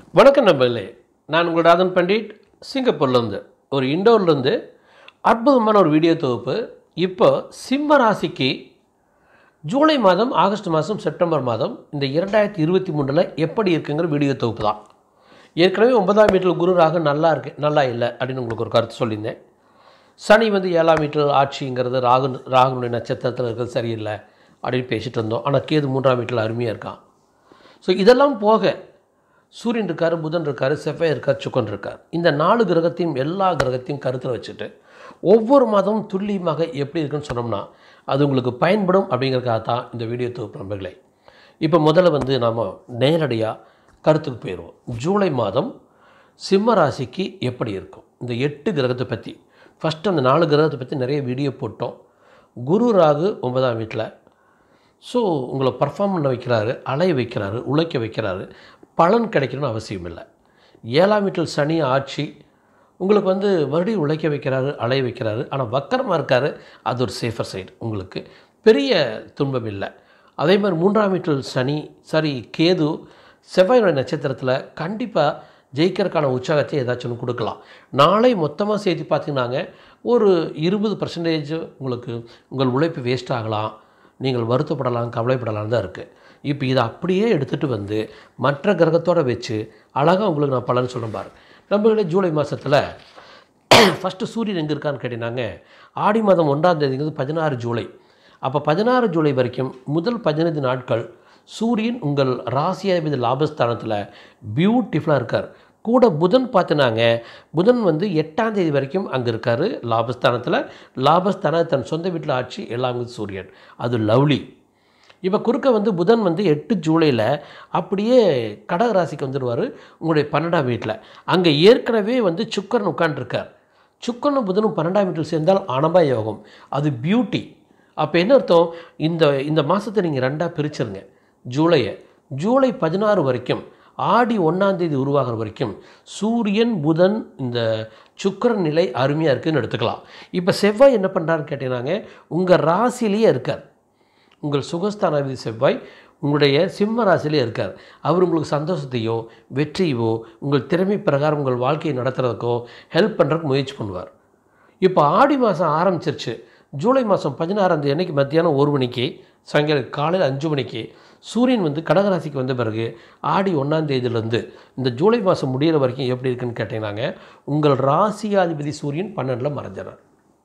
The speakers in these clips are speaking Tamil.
வணக்கம் நண்பர்களே நான் உங்கள் ராதன் பண்டிட் சிங்கப்பூர்லேருந்து ஒரு இண்டோர்லேருந்து அற்புதமான ஒரு வீடியோ தொகுப்பு இப்போ சிம்ம ராசிக்கு ஜூலை மாதம் ஆகஸ்ட் மாதம் செப்டம்பர் மாதம் இந்த இரண்டாயிரத்தி இருபத்தி மூணில் எப்படி இருக்குங்கிற வீடியோ தொகுப்பு தான் ஏற்கனவே ஒன்பதாம் வீட்டில் குரு ராகு நல்லா இருக்கு நல்லா இல்லை அப்படின்னு உங்களுக்கு ஒரு கருத்து சொல்லியிருந்தேன் சனி வந்து ஏழாம் வீட்டில் ஆட்சிங்கிறது ராகு ராகுனுடைய நட்சத்திரத்தில் இருக்கிறது சரியில்லை அப்படின்னு பேசிட்டு இருந்தோம் ஆனால் கேது மூன்றாம் வீட்டில் அருமையாக இருக்கான் ஸோ இதெல்லாம் போக சூரியன் இருக்கார் புதன் இருக்கார் செவ்வாய் இருக்கார் சுக்கன் இருக்கார் இந்த நாலு கிரகத்தையும் எல்லா கிரகத்தையும் கருத்தில் வச்சுட்டு ஒவ்வொரு மாதமும் துல்லியமாக எப்படி இருக்குன்னு சொன்னோம்னா அது உங்களுக்கு பயன்படும் அப்படிங்கிறதுக்காக தான் இந்த வீடியோ தொகுப்பு நண்பர்களே இப்போ முதல்ல வந்து நாம் நேரடியாக கருத்துக்கு போயிடுவோம் ஜூலை மாதம் சிம்ம ராசிக்கு எப்படி இருக்கும் இந்த எட்டு கிரகத்தை பற்றி ஃபஸ்ட்டு அந்த நாலு கிரகத்தை பற்றி நிறைய வீடியோ போட்டோம் குரு ராகு ஒன்பதாம் வீட்டில் ஸோ உங்களை பர்ஃபார்ம் பண்ண வைக்கிறாரு அலைய வைக்கிறாரு உழைக்க வைக்கிறாரு பலன் கிடைக்கணும்னு அவசியம் இல்லை ஏழாம் வீட்டில் சனி ஆட்சி உங்களுக்கு வந்து மறுபடியும் உழைக்க வைக்கிறாரு அலைய வைக்கிறாரு ஆனால் வக்கரமாக இருக்கார் அது ஒரு சேஃபர் சைடு உங்களுக்கு பெரிய துன்பம் இல்லை அதே மாதிரி மூன்றாம் வீட்டில் சனி சரி கேது செவ்வாயோட நட்சத்திரத்தில் கண்டிப்பாக ஜெயிக்கிறதுக்கான உற்சாகத்தை ஏதாச்சும் ஒன்று கொடுக்கலாம் நாளை மொத்தமாக சேர்த்து பார்த்தீங்கன்னாங்க ஒரு இருபது பர்சன்டேஜ் உங்களுக்கு உங்கள் உழைப்பு வேஸ்ட் ஆகலாம் நீங்கள் வருத்தப்படலாம் கவலைப்படலாம் தான் இருக்குது இப்போ இதை அப்படியே எடுத்துகிட்டு வந்து மற்ற கிரகத்தோடு வச்சு அழகாக உங்களுக்கு நான் பலன் சொல்கிறேன் பாரு நம்மளே ஜூலை மாதத்தில் ஃபஸ்ட்டு சூரியன் எங்கே இருக்கான்னு கேட்டீங்கன்னாங்க ஆடி மாதம் ஒன்றாம் தேதிங்கிறது பதினாறு ஜூலை அப்போ பதினாறு ஜூலை வரைக்கும் முதல் பதினைந்து நாட்கள் சூரியன் உங்கள் ராசியாதிபதி லாபஸ்தானத்தில் பியூட்டிஃபுல்லாக இருக்கார் கூட புதன் பார்த்தினாங்க புதன் வந்து எட்டாம் தேதி வரைக்கும் அங்கே இருக்கார் லாபஸ்தானத்தில் லாபஸ்தான தன் சொந்த வீட்டில் ஆட்சி எல்லாமே சூரியன் அது லவ்லி இப்போ குறுக்க வந்து புதன் வந்து எட்டு ஜூலையில் அப்படியே கடக ராசிக்கு வந்துடுவார் உங்களுடைய பன்னெண்டாம் வீட்டில் அங்கே ஏற்கனவே வந்து சுக்கரன் உட்காண்ட்ருக்கார் சுக்கரனும் புதனும் பன்னெண்டாம் வீட்டில் சேர்ந்தால் ஆனபா யோகம் அது பியூட்டி அப்போ என்ன அர்த்தம் இந்த இந்த மாதத்தை நீங்கள் ரெண்டாக பிரிச்சிருங்க ஜூலையை ஜூலை பதினாறு வரைக்கும் ஆடி ஒன்றாந்தேதி உருவாகிற வரைக்கும் சூரியன் புதன் இந்த சுக்கரன் நிலை அருமையாக இருக்குதுன்னு எடுத்துக்கலாம் இப்போ செவ்வாய் என்ன பண்ணுறாருன்னு கேட்டீங்கன்னாங்க உங்கள் ராசிலேயே இருக்கார் உங்கள் சுகஸ்தானாதிபதி செவ்வாய் உங்களுடைய சிம்ம ராசியிலே இருக்கார் அவர் உங்களுக்கு சந்தோஷத்தையோ வெற்றியோ உங்கள் திறமை பிரகாரம் உங்கள் வாழ்க்கையை நடத்துறதுக்கோ ஹெல்ப் பண்ணுறதுக்கு முயற்சி பண்ணுவார் இப்போ ஆடி மாதம் ஆரம்பிச்சிருச்சு ஜூலை மாதம் பதினாறாம் தேதி அன்னைக்கு மத்தியானம் ஒரு மணிக்கு சாயங்காலம் காலையில் அஞ்சு மணிக்கு சூரியன் வந்து கடகராசிக்கு வந்த பிறகு ஆடி ஒன்றாம் தேதியிலேருந்து இந்த ஜூலை மாதம் முடிகிற வரைக்கும் எப்படி இருக்குன்னு கேட்டீங்கன்னாங்க உங்கள் ராசியாதிபதி சூரியன் பன்னெண்டில் மறைஞ்சிடறார்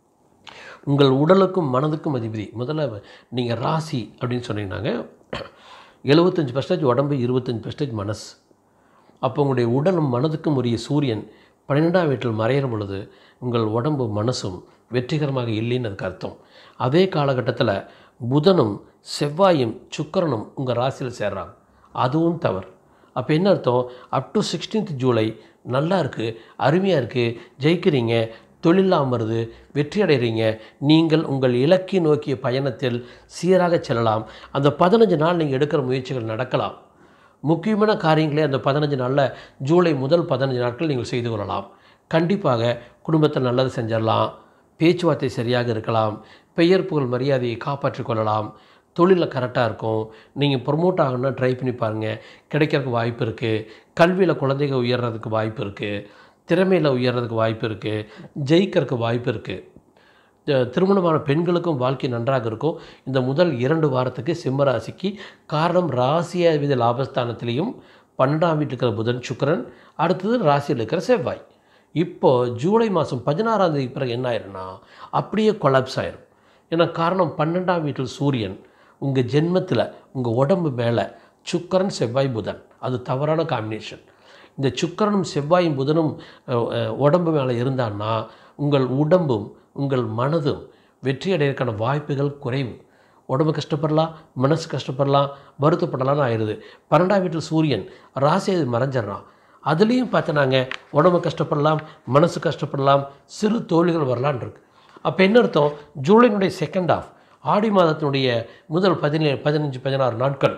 உங்கள் உடலுக்கும் மனதுக்கும் அதிபதி முதல்ல நீங்கள் ராசி அப்படின்னு சொன்னீங்கன்னாங்க எழுபத்தஞ்சி பர்சன்டேஜ் உடம்பு இருபத்தஞ்சி பர்சன்டேஜ் மனசு அப்போ உங்களுடைய உடலும் மனதுக்கும் உரிய சூரியன் பன்னிரெண்டாம் வீட்டில் மறையிற பொழுது உங்கள் உடம்பு மனசும் வெற்றிகரமாக இல்லைன்னு அதுக்கு அர்த்தம் அதே காலகட்டத்தில் புதனும் செவ்வாயும் சுக்கரனும் உங்கள் ராசியில் சேர்றாங்க அதுவும் தவறு அப்போ என்ன அர்த்தம் அப் டு சிக்ஸ்டீன்த் ஜூலை நல்லா இருக்குது அருமையாக இருக்குது ஜெயிக்கிறீங்க தொழிலாம் வருது வெற்றி அடைகிறீங்க நீங்கள் உங்கள் இலக்கை நோக்கிய பயணத்தில் சீராக செல்லலாம் அந்த பதினஞ்சு நாள் நீங்கள் எடுக்கிற முயற்சிகள் நடக்கலாம் முக்கியமான காரியங்களே அந்த பதினஞ்சு நாளில் ஜூலை முதல் பதினஞ்சு நாட்கள் நீங்கள் செய்து கொள்ளலாம் கண்டிப்பாக குடும்பத்தில் நல்லது செஞ்சிடலாம் பேச்சுவார்த்தை சரியாக இருக்கலாம் பெயர் புகழ் மரியாதையை காப்பாற்றிக் கொள்ளலாம் தொழிலில் கரெக்டாக இருக்கும் நீங்கள் ப்ரொமோட் ஆகணும்னா ட்ரை பண்ணி பாருங்கள் கிடைக்கிறதுக்கு வாய்ப்பு இருக்குது கல்வியில் குழந்தைங்க உயர்றதுக்கு வாய்ப்பு இருக்குது திறமையில் உயர்றதுக்கு வாய்ப்பு இருக்குது ஜெயிக்கிறதுக்கு வாய்ப்பு இருக்குது திருமணமான பெண்களுக்கும் வாழ்க்கை நன்றாக இருக்கும் இந்த முதல் இரண்டு வாரத்துக்கு சிம்ம ராசிக்கு காரணம் ராசியாதிபதி லாபஸ்தானத்திலையும் பன்னெண்டாம் வீட்டில் இருக்கிற புதன் சுக்கரன் அடுத்தது ராசியில் இருக்கிற செவ்வாய் இப்போ ஜூலை மாதம் பதினாறாம் தேதி பிறகு என்ன ஆயிரும்னா அப்படியே கொலாப்ஸ் ஆயிரும் ஏன்னா காரணம் பன்னெண்டாம் வீட்டில் சூரியன் உங்கள் ஜென்மத்தில் உங்கள் உடம்பு மேலே சுக்கரன் செவ்வாய் புதன் அது தவறான காம்பினேஷன் இந்த சுக்கரனும் செவ்வாயும் புதனும் உடம்பு மேலே இருந்தான்னா உங்கள் உடம்பும் உங்கள் மனதும் வெற்றி அடையிறதுக்கான வாய்ப்புகள் குறைவு உடம்பு கஷ்டப்படலாம் மனசு கஷ்டப்படலாம் வருத்தப்படலாம்னு ஆயிடுது பன்னெண்டாம் வீட்டில் சூரியன் ராசி அது மறைஞ்சிட்றான் அதுலேயும் பார்த்தனாங்க உடம்பு கஷ்டப்படலாம் மனசு கஷ்டப்படலாம் சிறு தோல்விகள் வரலான் இருக்கு அப்போ என்ன அர்த்தம் ஜூலைனுடைய செகண்ட் ஆஃப் ஆடி மாதத்தினுடைய முதல் பதினேழு பதினஞ்சு பதினாறு நாட்கள்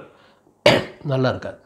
நல்லா இருக்காது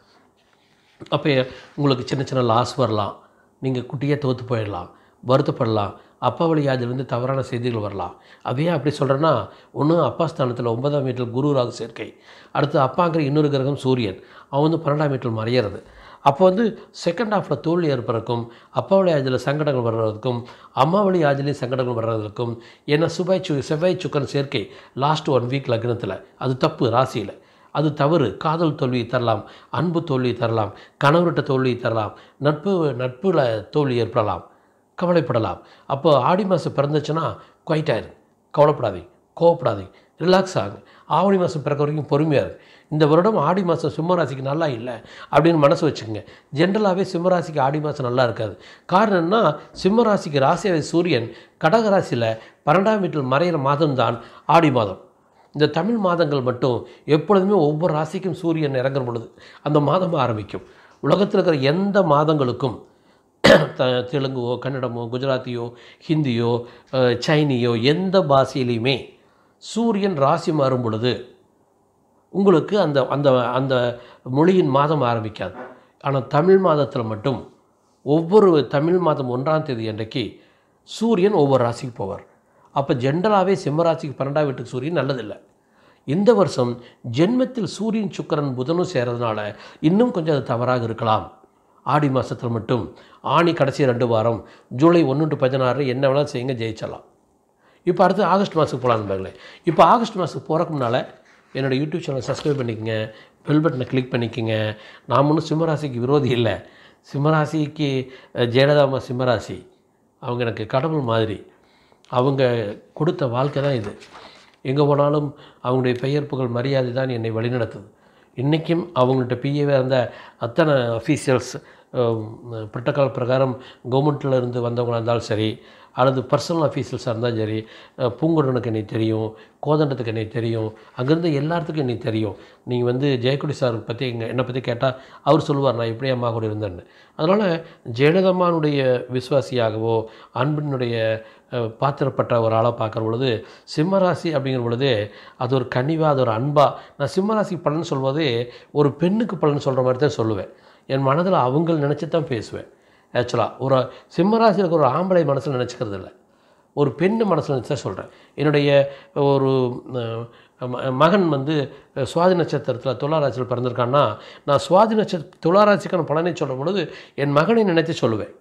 அப்போ உங்களுக்கு சின்ன சின்ன லாஸ் வரலாம் நீங்கள் குட்டியாக தோற்று போயிடலாம் வருத்தப்படலாம் அப்பா வழியாதிலிருந்து தவறான செய்திகள் வரலாம் அதே அப்படி சொல்கிறேன்னா ஒன்று அப்பா ஸ்தானத்தில் ஒன்பதாம் வீட்டில் குரு ராகு சேர்க்கை அடுத்து அப்பாங்கிற இன்னொரு கிரகம் சூரியன் அவன் வந்து பன்னெண்டாம் வீட்டில் மறையிறது அப்போ வந்து செகண்ட் ஹாஃபில் தோல்வி ஏற்படுறதுக்கும் அப்பாவளி ஆஜில் சங்கடங்கள் வர்றதுக்கும் அம்மாவளி ஆஜிலையும் சங்கடங்கள் வர்றதுக்கும் ஏன்னா சுபாய் சு செவ்வாய் சுக்கன் சேர்க்கை லாஸ்ட் ஒன் வீக் லக்னத்தில் அது தப்பு ராசியில் அது தவறு காதல் தோல்வியை தரலாம் அன்பு தோல்வியை தரலாம் கணவர்கிட்ட தோல்வியை தரலாம் நட்பு நட்பில் தோல்வி ஏற்படலாம் கவலைப்படலாம் அப்போ ஆடி மாதம் பிறந்துச்சுன்னா குவைட் ஆயிரு கவலைப்படாதீங்க கோவப்படாதீங்க ரிலாக்ஸ் ஆகுங்க ஆவணி மாதம் பிறக்க வரைக்கும் பொறுமையாக இருக்கு இந்த வருடம் ஆடி மாதம் சிம்மராசிக்கு நல்லா இல்லை அப்படின்னு மனசு வச்சுக்கோங்க ஜென்ரலாகவே சிம்மராசிக்கு ஆடி மாதம் நல்லா இருக்காது காரணம் என்ன சிம்மராசிக்கு ராசியாவை சூரியன் கடகராசியில் பன்னெண்டாம் வீட்டில் மறையிற மாதம்தான் ஆடி மாதம் இந்த தமிழ் மாதங்கள் மட்டும் எப்பொழுதுமே ஒவ்வொரு ராசிக்கும் சூரியன் இறங்குற பொழுது அந்த மாதம் ஆரம்பிக்கும் உலகத்தில் இருக்கிற எந்த மாதங்களுக்கும் த தெலுங்குவோ கன்னடமோ குஜராத்தியோ ஹிந்தியோ அஹ், சைனியோ எந்த பாஷையிலையுமே சூரியன் ராசி மாறும் பொழுது உங்களுக்கு அந்த அந்த அந்த மொழியின் மாதம் ஆரம்பிக்காது ஆனால் தமிழ் மாதத்தில் மட்டும் ஒவ்வொரு தமிழ் மாதம் ஒன்றாம் தேதி அன்றைக்கு சூரியன் ஒவ்வொரு ராசிக்கு போவார் அப்போ ஜென்ரலாகவே சிம்மராசிக்கு பன்னெண்டாம் வீட்டுக்கு சூரியன் நல்லதில்லை இந்த வருஷம் ஜென்மத்தில் சூரியன் சுக்கிரன் புதனும் சேர்றதுனால இன்னும் கொஞ்சம் அது தவறாக இருக்கலாம் ஆடி மாதத்தில் மட்டும் ஆணி கடைசி ரெண்டு வாரம் ஜூலை ஒன்று டு பதினாறு என்ன வேணாலும் செய்யுங்க ஜெயிச்சிடலாம் இப்போ அடுத்து ஆகஸ்ட் மாதத்துக்கு போகலாம் நண்பர்களே இப்போ ஆகஸ்ட் மாதத்துக்கு போகிறக்கு முன்னால் என்னோடய யூடியூப் சேனலை சப்ஸ்கிரைப் பண்ணிக்கங்க பெல் பட்டனை கிளிக் பண்ணிக்கங்க நான் ஒன்றும் சிம்மராசிக்கு விரோதி இல்லை சிம்மராசிக்கு அஹ், ஜெயலலிதா அம்மா சிம்மராசி அவங்க எனக்கு கடவுள் மாதிரி அவங்க கொடுத்த வாழ்க்கை தான் இது எங்கே போனாலும் அவங்களுடைய பெயர் புகழ் மரியாதை தான் என்னை வழிநடத்துது இன்றைக்கும் அவங்கள்ட்ட பிஏவே இருந்த அத்தனை அஃபீஷியல்ஸ் புரோட்டோக்கால் பிரகாரம் கவர்மெண்ட்டில் இருந்து வந்தவங்களாக இருந்தாலும் சரி அல்லது பர்சனல் அஃபீஷியல்ஸாக இருந்தாலும் சரி அஹ், பூங்குடனுக்கு என்னை தெரியும் கோதண்டத்துக்கு என்னை தெரியும் அங்கேருந்து எல்லாத்துக்கும் என்னை தெரியும் நீங்கள் வந்து ஜெயக்குடி சார் பற்றி எங்க என்னை பற்றி கேட்டால் அவர் சொல்லுவார் நான் இப்படி அம்மா கூட இருந்தேன்னு அதனால் ஜெயலலிதம்மானுடைய விசுவாசியாகவோ அன்பினுடைய அஹ், பாத்திரப்பட்ட ஒரு ஆளாக பார்க்குற பொழுது சிம்மராசி அப்படிங்கிற பொழுது அது ஒரு கனிவாக அது ஒரு அன்பாக நான் சிம்மராசி பலன் சொல்வது ஒரு பெண்ணுக்கு பலன் சொல்கிற மாதிரி தான் சொல்லுவேன் என் மனதில் அவங்க நினச்சி தான் பேசுவேன் ஆக்சுவலாக ஒரு சிம்மராசியில் இருக்கிற ஒரு ஆம்பளை மனசில் நினச்சிக்கிறது இல்லை ஒரு பெண் மனசில் நினச்சி தான் சொல்கிறேன் என்னுடைய ஒரு அஹ், ம- மகன் வந்து அஹ், சுவாதி நட்சத்திரத்தில் துளாராசியில் பிறந்திருக்கான்னா நான் சுவாதி நட்சத்திர துளாராசிக்கான பலனை சொல்லும் பொழுது என் மகனை நினைத்து சொல்லுவேன்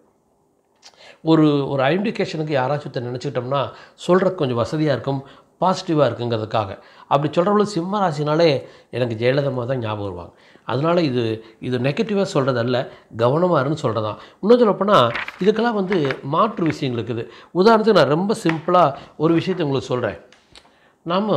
ஒரு ஒரு ஐடென்டிஃபிகேஷனுக்கு யாராச்சும் ஒருத்தர் நினச்சிக்கிட்டோம்னா சொல்கிறதுக்கு கொஞ்சம் வசதியாக இருக்கும் பாசிட்டிவாக இருக்குங்கிறதுக்காக அப்படி சொல்கிறவங்களும் சிம்ம ராசினாலே எனக்கு ஜெயலலிதா தான் ஞாபகம் வருவாங்க அதனால் இது இது நெகட்டிவாக சொல்கிறதல்ல கவனமாக இருன்னு சொல்கிறதான் இன்னும் சொல்லப்போனால் இதுக்கெல்லாம் வந்து மாற்று விஷயங்கள் இருக்குது உதாரணத்துக்கு நான் ரொம்ப சிம்பிளாக ஒரு விஷயத்தை உங்களுக்கு சொல்கிறேன் நாம்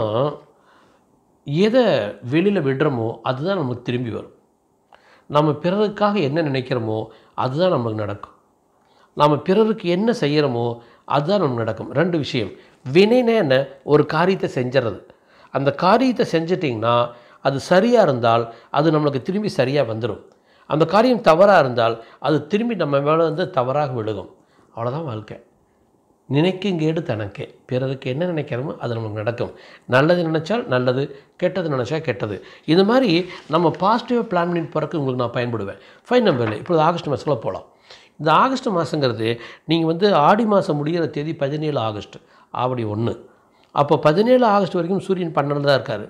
எதை வெளியில் விடுறோமோ அதுதான் நமக்கு திரும்பி வரும் நம்ம பிறருக்காக என்ன நினைக்கிறோமோ அதுதான் நமக்கு நடக்கும் நாம் பிறருக்கு என்ன செய்கிறோமோ அதுதான் நமக்கு நடக்கும் ரெண்டு விஷயம் வினைனே என்ன ஒரு காரியத்தை செஞ்சிடறது அந்த காரியத்தை செஞ்சிட்டிங்கன்னா அது சரியாக இருந்தால் அது நம்மளுக்கு திரும்பி சரியாக வந்துடும் அந்த காரியம் தவறாக இருந்தால் அது திரும்பி நம்ம மேலே வந்து தவறாக விழுகும் அவ்வளோதான் வாழ்க்கை நினைக்குங்கேடு தனக்கே பிறருக்கு என்ன நினைக்கிறோமோ அது நமக்கு நடக்கும் நல்லது நினைச்சால் நல்லது கெட்டது நினச்சா கெட்டது இது மாதிரி நம்ம பாசிட்டிவாக பிளான் பண்ணி போகிறக்கு உங்களுக்கு நான் பயன்படுவேன் ஃபைன் நம்பர் இப்பொழுது ஆகஸ்ட் மாதத்துல போகலாம் இந்த ஆகஸ்ட் மாதங்கிறது நீங்கள் வந்து ஆடி மாதம் முடிகிற தேதி பதினேழு ஆகஸ்ட் ஆவடி ஒன்று அப்போ பதினேழு ஆகஸ்ட் வரைக்கும் சூரியன் பன்னெண்டு தான் இருக்கார்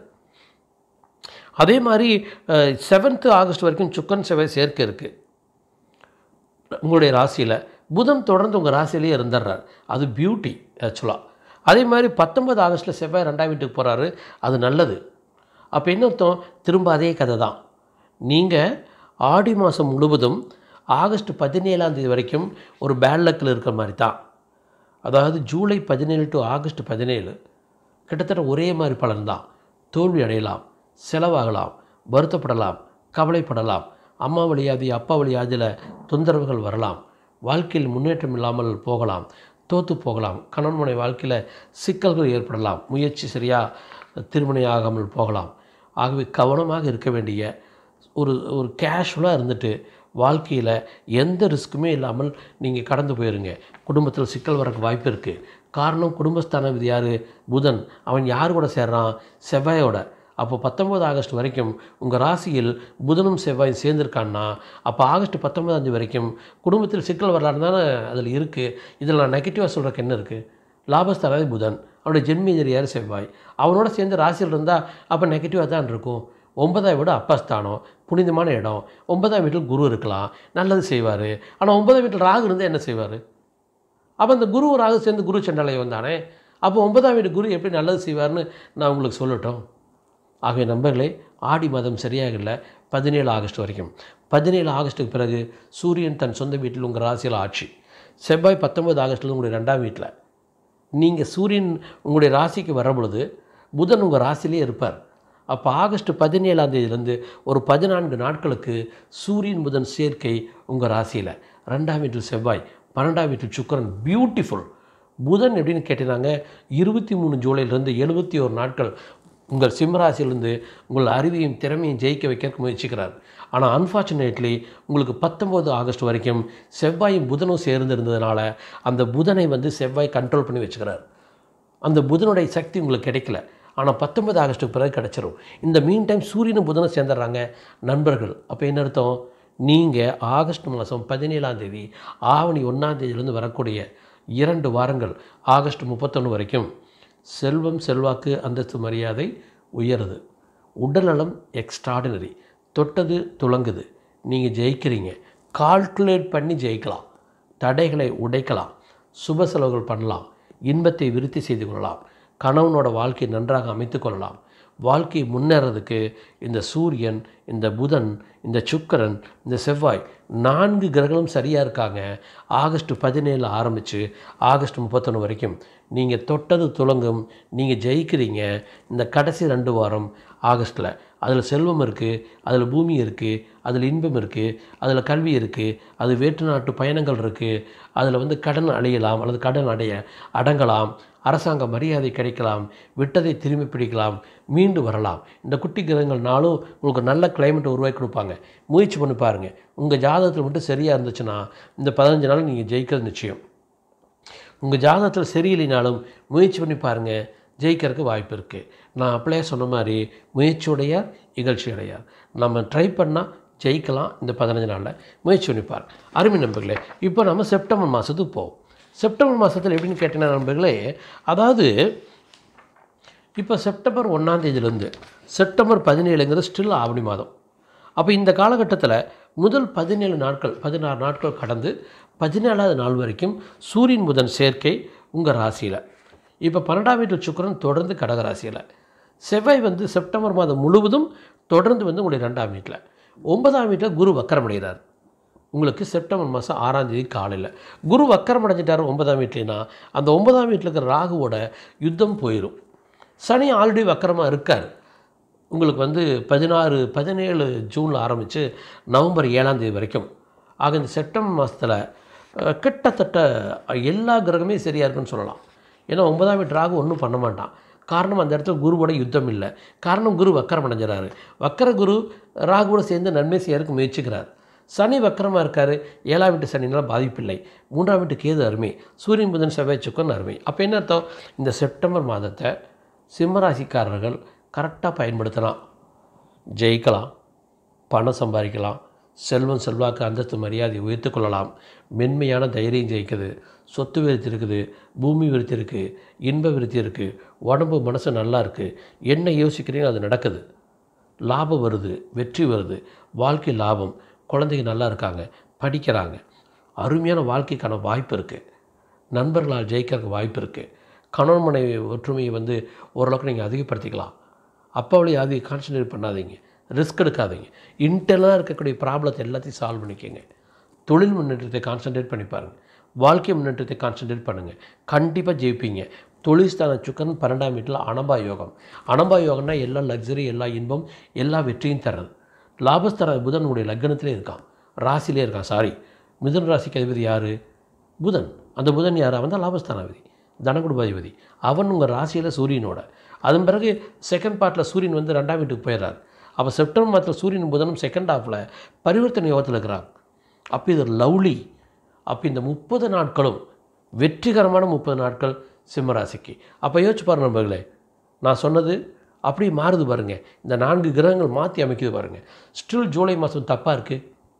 அதே மாதிரி செவன்த்து ஆகஸ்ட் வரைக்கும் சுக்கன் செவ்வாய் சேர்க்கை இருக்குது உங்களுடைய ராசியில் புதன் தொடர்ந்து உங்கள் ராசியிலேயே இருந்துடுறார் அது பியூட்டி ஆக்சுவலாக அதே மாதிரி பத்தொன்பது ஆகஸ்ட்டில் செவ்வாய் ரெண்டாம் வீட்டுக்கு போகிறாரு அது நல்லது அப்போ என்ன அர்த்தம் திரும்ப அதே கதை தான் நீங்கள் ஆடி மாதம் முழுவதும் ஆகஸ்ட் பதினேழாம் தேதி வரைக்கும் ஒரு பேட் லக்கில் இருக்கிற மாதிரி தான் அதாவது ஜூலை பதினேழு டு ஆகஸ்ட் பதினேழு கிட்டத்தட்ட ஒரே மாதிரி பலன் தான் தோல்வி அடையலாம் செலவாகலாம் வருத்தப்படலாம் கவலைப்படலாம் அம்மா வழியாதி அப்பா வழியாதியில் தொந்தரவுகள் வரலாம் வாழ்க்கையில் முன்னேற்றம் இல்லாமல் போகலாம் தோற்று போகலாம் கணவன் மனை வாழ்க்கையில் சிக்கல்கள் ஏற்படலாம் முயற்சி சரியாக திருமணம் ஆகாமல் போகலாம் ஆகவே கவனமாக இருக்க வேண்டிய ஒரு ஒரு கேஷுவலாக இருந்துட்டு வாழ்க்கையில் எந்த ரிஸ்க்குமே இல்லாமல் நீங்கள் கடந்து போயிருங்க குடும்பத்தில் சிக்கல் வரக்கு வாய்ப்பு இருக்குது காரணம் குடும்பஸ்தான விதி யார் புதன் அவன் யார் கூட சேர்றான் செவ்வாயோட அப்போ பத்தொம்போது ஆகஸ்ட் வரைக்கும் உங்கள் ராசியில் புதனும் செவ்வாயும் சேர்ந்துருக்கான்னா அப்போ ஆகஸ்ட் பத்தொன்பதாம் தேதி வரைக்கும் குடும்பத்தில் சிக்கல் வரலாறு தானே அதில் இருக்குது இதில் நான் நெகட்டிவாக சொல்கிறக்கு என்ன இருக்குது லாபஸ்தானாதி புதன் அவனுடைய ஜென்மீதர் யார் செவ்வாய் அவனோட சேர்ந்து ராசியில் இருந்தால் அப்போ நெகட்டிவாக தான் இருக்கும் ஒன்பதாவை விட அப்பஸ்தானம் புனிதமான இடம் ஒன்பதாம் வீட்டில் குரு இருக்கலாம் நல்லது செய்வார் ஆனால் ஒன்பதாம் வீட்டில் ராகு இருந்தால் என்ன செய்வார் அப்போ அந்த குரு ராகு சேர்ந்து குரு சண்டாலயம் வந்தானே அப்போ ஒன்பதாம் வீட்டு குரு எப்படி நல்லது செய்வார்னு நான் உங்களுக்கு சொல்லட்டும் ஆகவே நண்பர்களே ஆடி மாதம் சரியாக இல்லை பதினேழு ஆகஸ்ட் வரைக்கும் பதினேழு ஆகஸ்ட்டுக்கு பிறகு சூரியன் தன் சொந்த வீட்டில் உங்கள் ராசியில் ஆட்சி செவ்வாய் பத்தொன்பது ஆகஸ்ட்டில் உங்களுடைய ரெண்டாம் வீட்டில் நீங்கள் சூரியன் உங்களுடைய ராசிக்கு வர பொழுது புதன் உங்கள் ராசியிலே இருப்பார் அப்போ ஆகஸ்ட் பதினேழாம் தேதியிலேருந்து ஒரு பதினான்கு நாட்களுக்கு சூரியன் புதன் சேர்க்கை உங்கள் ராசியில் ரெண்டாம் வீட்டில் செவ்வாய் பன்னெண்டாம் வீட்டில் சுக்கரன் பியூட்டிஃபுல் புதன் எப்படின்னு கேட்டீங்கன்னா இருபத்தி மூணு ஜூலையிலேருந்து எழுபத்தி ஒரு நாட்கள் உங்கள் சிம்மராசியிலிருந்து உங்கள் அறிவையும் திறமையும் ஜெயிக்க வைக்க முயற்சிக்கிறார் ஆனால் அன்ஃபார்ச்சுனேட்லி உங்களுக்கு பத்தொம்போது ஆகஸ்ட் வரைக்கும் செவ்வாயும் புதனும் சேர்ந்து இருந்ததுனால அந்த புதனை வந்து செவ்வாய் கண்ட்ரோல் பண்ணி வச்சுக்கிறார் அந்த புதனுடைய சக்தி உங்களுக்கு கிடைக்கல ஆனால் பத்தொன்பது ஆகஸ்ட்டுக்கு பிறகு கிடச்சிரும் இந்த மீன் டைம் சூரியனும் புதனும் சேர்ந்துடுறாங்க நண்பர்கள் அப்போ என்ன அர்த்தம் நீங்கள் ஆகஸ்ட் மாதம் பதினேழாம் தேதி ஆவணி ஒன்றாம் தேதியிலேருந்து வரக்கூடிய இரண்டு வாரங்கள் ஆகஸ்ட் முப்பத்தொன்று வரைக்கும் செல்வம் செல்வாக்கு அந்தஸ்து மரியாதை உயருது உடல்நலம் எக்ஸ்ட்ராடினரி தொட்டது துளங்குது நீங்கள் ஜெயிக்கிறீங்க கால்குலேட் பண்ணி ஜெயிக்கலாம் தடைகளை உடைக்கலாம் சுப செலவுகள் பண்ணலாம் இன்பத்தை விருத்தி செய்து கொள்ளலாம் கணவனோட வாழ்க்கையை நன்றாக அமைத்து கொள்ளலாம் வாழ்க்கை முன்னேறதுக்கு இந்த சூரியன் இந்த புதன் இந்த சுக்கரன் இந்த செவ்வாய் நான்கு கிரகங்களும் சரியாக இருக்காங்க ஆகஸ்ட் பதினேழு ஆரம்பித்து ஆகஸ்ட் முப்பத்தொன்று வரைக்கும் நீங்கள் தொட்டது துலங்கும் நீங்கள் ஜெயிக்கிறீங்க இந்த கடைசி ரெண்டு வாரம் ஆகஸ்ட்டில் அதில் செல்வம் இருக்குது அதில் பூமி இருக்குது அதில் இன்பம் இருக்குது அதில் கல்வி இருக்குது அது வேற்று நாட்டு பயணங்கள் இருக்குது அதில் வந்து கடன் அடையலாம் அல்லது கடன் அடைய அடங்கலாம் அரசாங்க மரியாதை கிடைக்கலாம் விட்டதை திரும்பி பிடிக்கலாம் மீண்டு வரலாம் இந்த குட்டி கிரகங்கள் நாளும் உங்களுக்கு நல்ல கிளைமேட்டை உருவாக்கி கொடுப்பாங்க முயற்சி பண்ணி பாருங்கள் உங்கள் ஜாதகத்தில் மட்டும் சரியாக இருந்துச்சுன்னா இந்த பதினஞ்சு நாள் நீங்கள் ஜெயிக்கிறது நிச்சயம் உங்கள் ஜாதகத்தில் சரியில்லைனாலும் முயற்சி பண்ணி பாருங்கள் ஜெயிக்கிறதுக்கு வாய்ப்பு இருக்குது நான் அப்படியே சொன்ன மாதிரி முயற்சியுடையார் இகழ்ச்சி அடையார் நம்ம ட்ரை பண்ணால் ஜெயிக்கலாம் இந்த பதினஞ்சு நாளில் முயற்சி பண்ணிப்பார் அருமை நண்பர்களே இப்போ நம்ம செப்டம்பர் மாதத்துக்கு போவோம் செப்டம்பர் மாதத்தில் எப்படின்னு கேட்டீங்கன்னா நண்பர்களே அதாவது இப்போ செப்டம்பர் ஒன்றாம் தேதியிலேருந்து செப்டம்பர் பதினேழுங்கிறது ஸ்டில் ஆவணி மாதம் அப்போ இந்த காலகட்டத்தில் முதல் பதினேழு நாட்கள் பதினாறு நாட்கள் கடந்து பதினேழாவது நாள் வரைக்கும் சூரியன் புதன் சேர்க்கை உங்கள் ராசியில் இப்போ பன்னெண்டாம் வீட்டில் சுக்கரன் தொடர்ந்து கடக ராசியில் செவ்வாய் வந்து செப்டம்பர் மாதம் முழுவதும் தொடர்ந்து வந்து உங்களுடைய ரெண்டாம் வீட்டில் ஒன்பதாம் வீட்டில் குரு வக்கரமடைகிறார் உங்களுக்கு செப்டம்பர் மாதம் ஆறாம் தேதி காலையில் குரு வக்கரம் அடைஞ்சிட்டார் ஒன்பதாம் வீட்லேனா அந்த ஒன்பதாம் வீட்டில் இருக்கிற ராகுவோட யுத்தம் போயிடும் சனி ஆல்ரெடி வக்கரமாக இருக்கார் உங்களுக்கு வந்து பதினாறு பதினேழு ஜூனில் ஆரம்பித்து நவம்பர் ஏழாம் தேதி வரைக்கும் ஆக இந்த செப்டம்பர் மாதத்தில் அஹ், கிட்டத்தட்ட எல்லா கிரகமே சரியாக இருக்குன்னு சொல்லலாம் ஏன்னா ஒன்பதாம் வீட்டு ராகு ஒன்றும் பண்ண மாட்டான் காரணம் அந்த இடத்துல குருவோட யுத்தம் இல்லை காரணம் குரு வக்கரம் அடைஞ்சிறாரு வக்கர குரு ராகுவோட சேர்ந்து நன்மை செய்யறதுக்கு முயற்சிக்கிறார் சனி வக்கரமாக இருக்கார் ஏழாம் வீட்டு சனினால பாதிப்பில்லை மூன்றாம் வீட்டு கேது அருமை சூரியன் புதன் செவ்வாய் சுக்கரன் அருமை அப்போ என்ன அர்த்தம் இந்த செப்டம்பர் மாதத்தை சிம்மராசிக்காரர்கள் கரெக்டாக பயன்படுத்தலாம் ஜெயிக்கலாம் பணம் சம்பாதிக்கலாம் செல்வம் செல்வாக்கு அந்தஸ்து மரியாதை உயர்த்து கொள்ளலாம் மென்மையான தைரியம் ஜெயிக்குது சொத்து விருத்தி இருக்குது பூமி விருத்தி இருக்குது இன்ப விருத்தி இருக்குது உடம்பு மனசு நல்லா இருக்குது என்ன யோசிக்கிறீங்களோ அது நடக்குது லாபம் வருது வெற்றி வருது வாழ்க்கை லாபம் குழந்தைங்க நல்லா இருக்காங்க படிக்கிறாங்க அருமையான வாழ்க்கைக்கான வாய்ப்பு இருக்குது நண்பர்களால் ஜெயிக்கிறதுக்கு வாய்ப்பு இருக்குது கணவன் மனைவி ஒற்றுமையை வந்து ஓரளவுக்கு நீங்கள் அதிகப்படுத்திக்கலாம் அப்பாவிலே அதிக கான்சன்ட்ரேட் பண்ணாதீங்க ரிஸ்க் எடுக்காதீங்க இன்டர்னலாக இருக்கக்கூடிய ப்ராப்ளத்தை எல்லாத்தையும் சால்வ் பண்ணிக்கோங்க தொழில் முன்னேற்றத்தை கான்சன்ட்ரேட் பண்ணி பாருங்கள் வாழ்க்கை முன்னேற்றத்தை கான்சன்ட்ரேட் பண்ணுங்கள் கண்டிப்பாக ஜெயிப்பீங்க தொழில் ஸ்தான சுக்கரன் பன்னெண்டாம் வீட்டில் அனபா யோகம் அனபா யோகம்னா எல்லா லக்ஸரி எல்லா இன்பம் எல்லா வெற்றியும் தர்றது லாபஸ்தர புதன் உடைய லக்னத்திலே இருக்கான் ராசியிலே இருக்கான் சாரி மிதுன ராசிக்கு அதிபதி யார் புதன் அந்த புதன் யார் அவன் தான் லாபஸ்தானாதிபதி தனகுடுபாதிபதி அவன் உங்கள் ராசியில் சூரியனோட அதன் பிறகு செகண்ட் பார்ட்டில் சூரியன் வந்து ரெண்டாம் வீட்டுக்கு போயிடுறார் அப்போ செப்டம்பர் மாதத்தில் சூரியன் புதனும் செகண்ட் ஹாஃபில் பரிவர்த்தனை யோகத்தில் இருக்கிறாங்க அப்போ இது லவ்லி அப்போ இந்த முப்பது நாட்களும் வெற்றிகரமான முப்பது நாட்கள் சிம்மராசிக்கு அப்போ யோசிச்சு பாருங்க நண்பர்களே நான் சொன்னது அப்படி மாறுது பாருங்க இந்த நான்கு கிரகங்கள் மாற்றி அமைக்குது பாருங்க ஸ்டில் ஜூலை மாதம் தப்பாக இருக்குது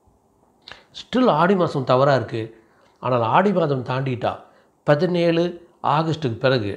ஸ்டில் ஆடி மாதம் தவறாக இருக்குது ஆனால் ஆடி மாதம் தாண்டிட்டா பதினேழு ஆகஸ்ட்டுக்கு பிறகு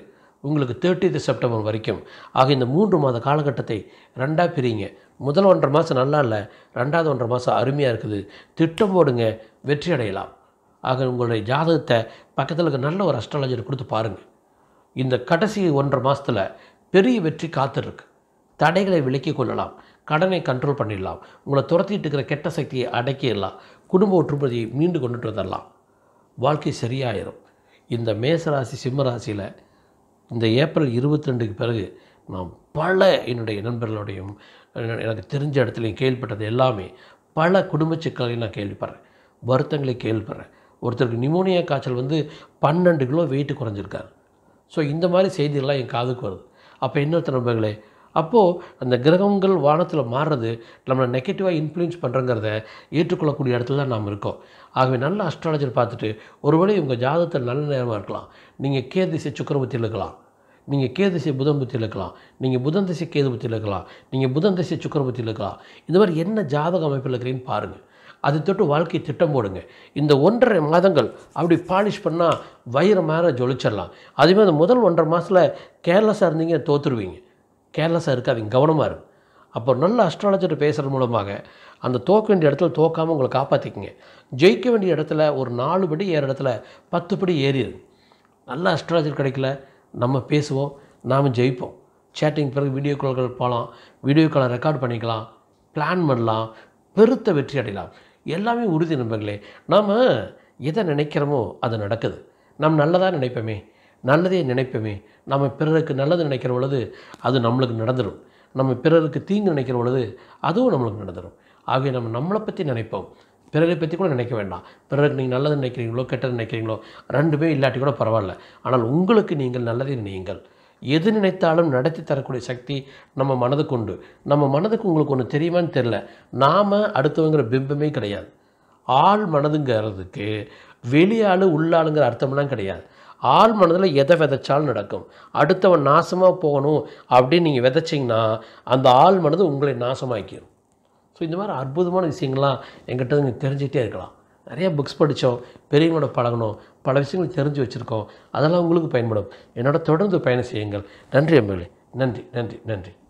உங்களுக்கு தேர்ட்டித்து செப்டம்பர் வரைக்கும் ஆக இந்த மூன்று மாத காலகட்டத்தை ரெண்டாக பிரிங்க முதல் ஒன்றரை மாதம் நல்லா இல்லை ரெண்டாவது ஒன்றரை மாதம் அருமையாக இருக்குது திட்டம் போடுங்க வெற்றி அடையலாம் ஆக உங்களுடைய ஜாதகத்தை பக்கத்தில் இருக்க நல்ல ஒரு அஸ்ட்ராலஜர் கொடுத்து பாருங்கள் இந்த கடைசி ஒன்றரை மாதத்தில் பெரிய வெற்றி காத்திருக்கு தடைகளை விலக்கிக் கொள்ளலாம் கடனை கண்ட்ரோல் பண்ணிடலாம் உங்களை துரத்திட்டு இருக்கிற கெட்ட சக்தியை அடக்கிடலாம் குடும்ப ஒற்றுமையை மீண்டு கொண்டுட்டு வந்துடலாம் வாழ்க்கை சரியாயிரும் இந்த மேசராசி சிம்மராசியில் இந்த ஏப்ரல் இருபத்தி ரெண்டுக்கு பிறகு நான் பல என்னுடைய நண்பர்களுடையும் எனக்கு தெரிஞ்ச இடத்துலையும் கேள்விப்பட்டது எல்லாமே பல குடும்ப சிக்கல்களையும் நான் கேள்விப்படுறேன் வருத்தங்களை கேள்விப்படுறேன் ஒருத்தருக்கு நிமோனியா காய்ச்சல் வந்து பன்னெண்டு கிலோ வெயிட் குறைஞ்சிருக்காரு ஸோ இந்த மாதிரி செய்திகள்லாம் என் காதுக்கு வருது அப்போ இன்னொருத்த நண்பர்களே அப்போது அந்த கிரகங்கள் வானத்தில் மாறுறது நம்மளை நெகட்டிவாக இன்ஃப்ளூயன்ஸ் பண்ணுறங்கிறத ஏற்றுக்கொள்ளக்கூடிய இடத்துல தான் நாம் இருக்கோம் ஆகவே நல்ல அஸ்ட்ராலஜர் பார்த்துட்டு ஒருவேளை உங்கள் ஜாதகத்தில் நல்ல நேரமாக இருக்கலாம் நீங்கள் கே திசை சுக்கரபுத்தியில் இருக்கலாம் நீங்கள் கே திசை புதன் புத்தியில் இருக்கலாம் நீங்கள் புதன் திசை கேது புத்தியில் இருக்கலாம் நீங்கள் புதன் திசை சுக்கரபுத்தியில் இருக்கலாம் இந்த மாதிரி என்ன ஜாதக அமைப்பில் இருக்கிறீங்கன்னு பாருங்கள் அது தொட்டு வாழ்க்கை திட்டம் போடுங்க இந்த ஒன்றரை மாதங்கள் அப்படி பாலிஷ் பண்ணால் வயிறு மேலே ஜொலிச்சிடலாம் அதேமாதிரி அந்த முதல் ஒன்றரை மாதத்தில் கேர்லெஸ்ஸாக இருந்தீங்க தோற்றுருவீங்க கேர்லெஸ்ஸாக இருக்காதீங்க கவனமாக இருங்க அப்போ நல்ல அஸ்ட்ராலஜர்கிட்ட பேசுகிறது மூலமாக அந்த தோக்க வேண்டிய இடத்துல தோக்காமல் உங்களை காப்பாற்றிக்கங்க ஜெயிக்க வேண்டிய இடத்துல ஒரு நாலு படி ஏற இடத்துல பத்து படி ஏறிடுங்க நல்ல அஸ்ட்ராலஜர் கிடைக்கல நம்ம பேசுவோம் நாம் ஜெயிப்போம் சேட்டிங் பிறகு வீடியோ கால்கள் போகலாம் வீடியோ காலை ரெக்கார்ட் பண்ணிக்கலாம் பிளான் பண்ணலாம் பெருத்த வெற்றி அடையலாம் எல்லாமே உறுதி நண்பர்களே நாம் எதை நினைக்கிறோமோ அது நடக்குது நாம் நல்லதாக நினைப்போமே நல்லதே நினைப்போமே நம்ம பிறருக்கு நல்லது நினைக்கிற பொழுது அது நம்மளுக்கு நடந்துடும் நம்ம பிறருக்கு தீங்கு நினைக்கிற பொழுது அதுவும் நம்மளுக்கு நடந்துடும் ஆகவே நம்ம நம்மளை பற்றி நினைப்போம் பிறரை பற்றி கூட நினைக்க வேண்டாம் பிறருக்கு நீங்கள் நல்லது நினைக்கிறீங்களோ கெட்டது நினைக்கிறீங்களோ ரெண்டுமே இல்லாட்டி கூட பரவாயில்ல ஆனால் உங்களுக்கு நீங்கள் நல்லதை நினையுங்கள் எது நினைத்தாலும் நடத்தி தரக்கூடிய சக்தி நம்ம மனதுக்கு உண்டு நம்ம மனதுக்கு உங்களுக்கு ஒன்று தெரியுமான்னு தெரில நாம் அடுத்தவங்கிற பிம்பமே கிடையாது ஆள் மனதுங்கிறதுக்கு வெளியாள் உள்ளாளுங்கிற அர்த்தம்லாம் கிடையாது ஆள் மனதில் எதை விதைச்சாலும் நடக்கும் அடுத்தவன் நாசமாக போகணும் அப்படின்னு நீங்கள் விதைச்சிங்கன்னா அந்த ஆள் மனது உங்களை நாசமாக்கிடும் ஸோ இந்த மாதிரி அற்புதமான விஷயங்கள்லாம் எங்கிட்ட நீங்கள் தெரிஞ்சுக்கிட்டே இருக்கலாம் நிறைய புக்ஸ் படித்தோம் பெரியவங்களோட பழகணும் பல விஷயங்கள் தெரிஞ்சு வச்சுருக்கோம் அதெல்லாம் உங்களுக்கு பயன்படும் என்னோட தொடர்ந்து பயணம் செய்யுங்கள் நன்றி எம்எல்ஏ நன்றி நன்றி நன்றி